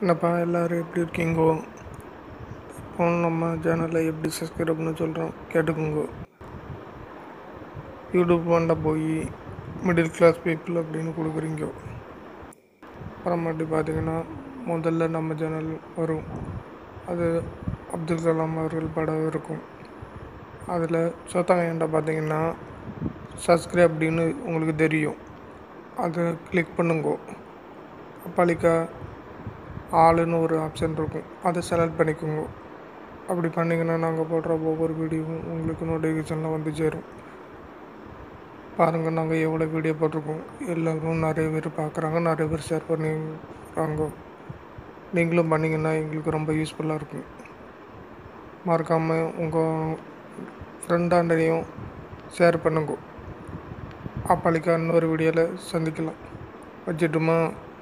என்னப்பா எல்லோரும் எப்படி இருக்கீங்கோ இப்போ நம்ம சேனலில் எப்படி சப்ஸ்கிரைப்னு சொல்கிறோம் கேட்டுக்கோங்க யூடியூப் வண்ட போய் மிடில் கிளாஸ் பீப்புள் அப்படின்னு கொடுக்குறீங்க அப்புறமாட்டி பார்த்தீங்கன்னா முதல்ல நம்ம சேனல் வரும் அது அப்துல் கலாம் அவர்கள் படம் இருக்கும் அதில் சொத்தங்கையண்ட பார்த்தீங்கன்னா சப்ஸ்கிரைப் அப்படின்னு உங்களுக்கு தெரியும் அதை கிளிக் பண்ணுங்க அப்பாலிக்கா ஆளுன்னு ஒரு ஆப்ஷன் இருக்கும் அதை செலக்ட் பண்ணிக்கோங்க அப்படி பண்ணிங்கன்னா நாங்கள் போடுற ஒவ்வொரு வீடியோவும் உங்களுக்கு நோட்டிஃபிகேஷனில் வந்து சேரும் பாருங்கள் நாங்கள் எவ்வளோ வீடியோ போட்டிருக்கோம் எல்லோரும் நிறைய பேர் பார்க்குறாங்க நிறைய பேர் ஷேர் பண்ணிடுறாங்க நீங்களும் பண்ணிங்கன்னா எங்களுக்கு ரொம்ப யூஸ்ஃபுல்லாக இருக்கும் மறக்காமல் உங்கள் ஃப்ரெண்டாண்டையும் ஷேர் பண்ணுங்க அப்பாலிக்கா இன்னொரு வீடியோவில் சந்திக்கலாம் வச்சுட்டுமா